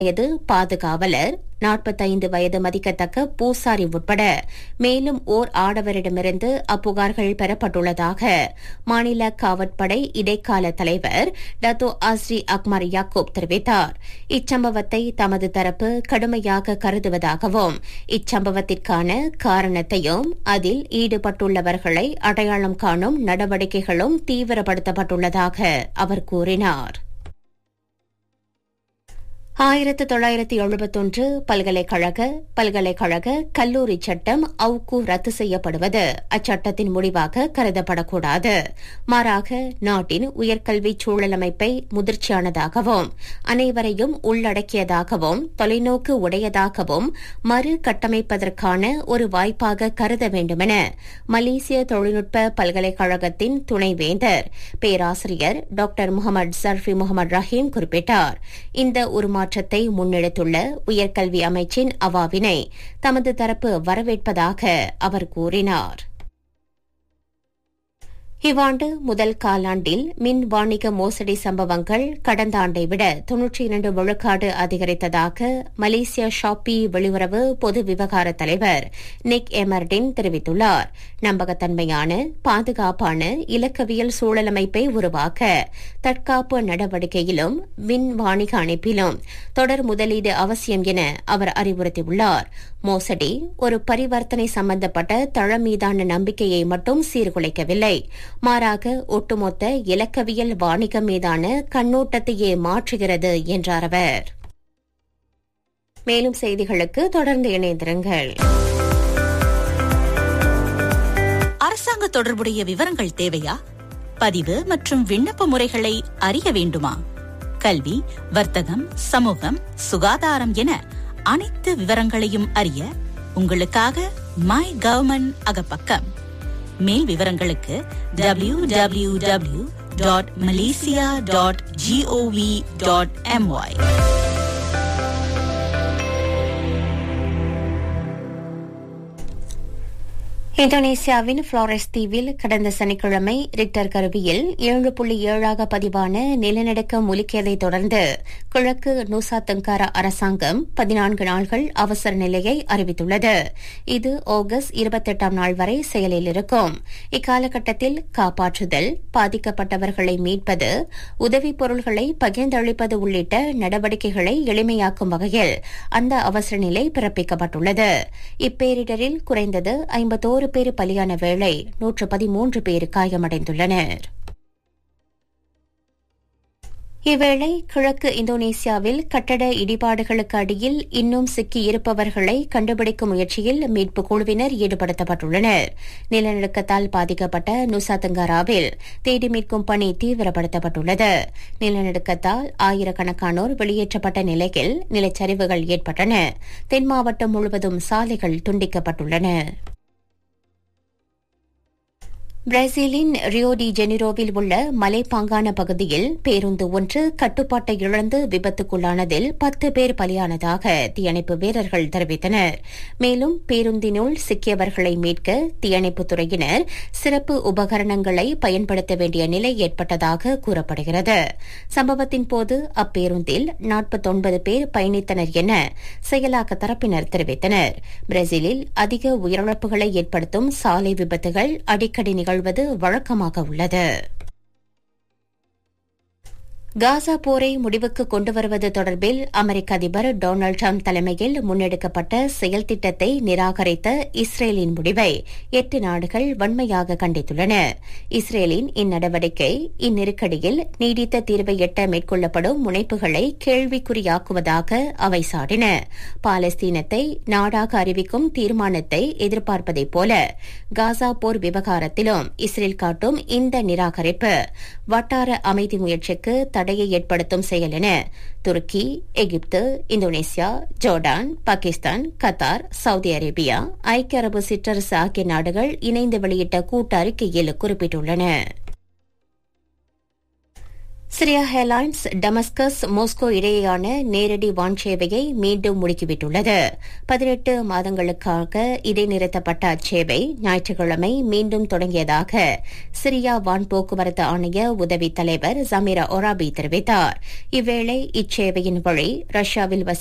வயது பாதுகாவலர் நாற்பத்தைந்து வயது மதிக்கத்தக்க பூசாரி உட்பட மேலும் ஓர் ஆடவரிடமிருந்து அப்புகார்கள் பெறப்பட்டுள்ளதாக மாநில காவற்படை இடைக்கால தலைவர் டத்தோ அஸ்ரி அக்மர் யாக்கூப் தெரிவித்தார் இச்சம்பவத்தை தமது தரப்பு கடுமையாக கருதுவதாகவும் இச்சம்பவத்திற்கான காரணத்தையும் அதில் ஈடுபட்டுள்ளவர்களை அடையாளம் காணும் நடவடிக்கைகளும் தீவிரப்படுத்தப்பட்டுள்ளதாக அவர் கூறினார் ஆயிரத்து தொள்ளாயிரத்தி எழுபத்தொன்று பல்கலைக்கழக பல்கலைக்கழக கல்லூரி சட்டம் அவுக்கு ரத்து செய்யப்படுவது அச்சட்டத்தின் முடிவாக கருதப்படக்கூடாது மாறாக நாட்டின் உயர்கல்வி சூழலமைப்பை முதிர்ச்சியானதாகவும் அனைவரையும் உள்ளடக்கியதாகவும் தொலைநோக்கு உடையதாகவும் மறு கட்டமைப்பதற்கான ஒரு வாய்ப்பாக கருத வேண்டுமென மலேசிய தொழில்நுட்ப பல்கலைக்கழகத்தின் துணைவேந்தர் பேராசிரியர் டாக்டர் முகமது சர்ஃபி முகமது ரஹீம் குறிப்பிட்டார் இந்த உருமாற்ற மாற்றத்தை முன்னெடுத்துள்ள உயர்கல்வி அமைச்சின் அவாவினை தமது தரப்பு வரவேற்பதாக அவர் கூறினார் இவ்வாண்டு முதல் காலாண்டில் மின் வாணிக மோசடி சம்பவங்கள் கடந்த ஆண்டை விட தொன்னூற்றி இரண்டு விழுக்காடு அதிகரித்ததாக மலேசிய ஷாப்பி வெளியுறவு பொது விவகார தலைவர் நிக் எமர்டின் தெரிவித்துள்ளார் நம்பகத்தன்மையான பாதுகாப்பான இலக்கவியல் சூழலமைப்பை உருவாக்க தற்காப்பு நடவடிக்கையிலும் மின் வாணிக அமைப்பிலும் தொடர் முதலீடு அவசியம் என அவர் அறிவுறுத்தியுள்ளார் மோசடி ஒரு பரிவர்த்தனை சம்பந்தப்பட்ட தளம் மீதான நம்பிக்கையை மட்டும் சீர்குலைக்கவில்லை மாறாக ஒட்டுமொத்த இலக்கவியல் வாணிகம் மீதான கண்ணோட்டத்தையே மாற்றுகிறது என்றார் அவர் மேலும் செய்திகளுக்கு தொடர்ந்து இணைந்திருங்கள் அரசாங்க தொடர்புடைய விவரங்கள் தேவையா பதிவு மற்றும் விண்ணப்ப முறைகளை அறிய வேண்டுமா கல்வி வர்த்தகம் சமூகம் சுகாதாரம் என அனைத்து விவரங்களையும் அறிய உங்களுக்காக மை கவர்மெண்ட் அகப்பக்கம் மேல் விவரங்களுக்கு W W W dot Malaysia dot G O V dot M Y இந்தோனேசியாவின் புளோரஸ் தீவில் கடந்த சனிக்கிழமை ரிக்டர் கருவியில் ஏழு புள்ளி ஏழாக பதிவான நிலநடுக்கம் ஒலிக்கியதைத் தொடர்ந்து கிழக்கு நூசா தெங்காரா அரசாங்கம் பதினான்கு நாள்கள் அவசர நிலையை அறிவித்துள்ளது இது ஆகஸ்ட் இருபத்தெட்டாம் நாள் வரை செயலில் இருக்கும் இக்காலகட்டத்தில் காப்பாற்றுதல் பாதிக்கப்பட்டவர்களை மீட்பது உதவிப் பொருள்களை பகிர்ந்தளிப்பது உள்ளிட்ட நடவடிக்கைகளை எளிமையாக்கும் வகையில் அந்த அவசர நிலை பிறப்பிக்கப்பட்டுள்ளது இப்பேரிடரில் குறைந்தது ஐம்பத்தோரு பேர் பலியான வேளை நூற்று பதிமூன்று பேர் காயமடைந்துள்ளனர் இவ்வேளை கிழக்கு இந்தோனேசியாவில் கட்டட இடிபாடுகளுக்கு அடியில் இன்னும் சிக்கியிருப்பவர்களை கண்டுபிடிக்கும் முயற்சியில் மீட்புக் குழுவினர் ஈடுபடுத்தப்பட்டுள்ளனர் நிலநடுக்கத்தால் பாதிக்கப்பட்ட நுசா தெங்காராவில் தேடி மீட்கும் பணி தீவிரப்படுத்தப்பட்டுள்ளது நிலநடுக்கத்தால் ஆயிரக்கணக்கானோர் வெளியேற்றப்பட்ட நிலையில் நிலச்சரிவுகள் ஏற்பட்டன தென் மாவட்டம் முழுவதும் சாலைகள் துண்டிக்கப்பட்டுள்ளன பிரேசிலின் ரியோ டி ஜெனிரோவில் உள்ள மலைப்பாங்கான பகுதியில் பேருந்து ஒன்று கட்டுப்பாட்டை இழந்து விபத்துக்குள்ளானதில் பத்து பேர் பலியானதாக தீயணைப்பு வீரர்கள் தெரிவித்தனர் மேலும் பேருந்தினுள் சிக்கியவர்களை மீட்க தீயணைப்புத் துறையினர் சிறப்பு உபகரணங்களை பயன்படுத்த வேண்டிய நிலை ஏற்பட்டதாக கூறப்படுகிறது சம்பவத்தின் போது அப்பேருந்தில் நாற்பத்தொன்பது பேர் பயணித்தனர் என செயலாக்க தரப்பினர் தெரிவித்தனர் பிரேசிலில் அதிக உயிரிழப்புகளை ஏற்படுத்தும் சாலை விபத்துகள் அடிக்கடி நிகழ்வது வழக்கமாக உள்ளது காசா போரை முடிவுக்கு கொண்டு வருவது தொடர்பில் அமெரிக்க அதிபர் டொனால்டு ட்ரம்ப் தலைமையில் முன்னெடுக்கப்பட்ட செயல் திட்டத்தை நிராகரித்த இஸ்ரேலின் முடிவை எட்டு நாடுகள் வன்மையாக கண்டித்துள்ளன இஸ்ரேலின் இந்நடவடிக்கை இந்நெருக்கடியில் நீடித்த தீர்வை எட்ட மேற்கொள்ளப்படும் முனைப்புகளை கேள்விக்குறியாக்குவதாக அவை சாடின பாலஸ்தீனத்தை நாடாக அறிவிக்கும் தீர்மானத்தை எதிர்பார்ப்பதைப் போல காசா போர் விவகாரத்திலும் இஸ்ரேல் காட்டும் இந்த நிராகரிப்பு வட்டார அமைதி முயற்சிக்கு தடையை ஏற்படுத்தும் செயல் என துருக்கி எகிப்து Indonesia Jordan Pakistan Qatar Saudi Arabia ஐக்கிய அரபு சிற்றரசு ஆகிய நாடுகள் இணைந்து வெளியிட்ட கூட்டு அறிக்கையில் குறிப்பிட்டுள்ளன சிரியா ஏர்லைன்ஸ் டமஸ்கஸ் மோஸ்கோ இடையேயான நேரடி வான் சேவையை மீண்டும் முடுக்கிவிட்டுள்ளது பதினெட்டு மாதங்களுக்காக இடைநிறுத்தப்பட்ட அச்சேவை ஞாயிற்றுக்கிழமை மீண்டும் தொடங்கியதாக சிரியா வான் போக்குவரத்து ஆணைய உதவி தலைவர் ஜமீரா ஒராபி தெரிவித்தார் இவ்வேளை இச்சேவையின் வழி ரஷ்யாவில் வசி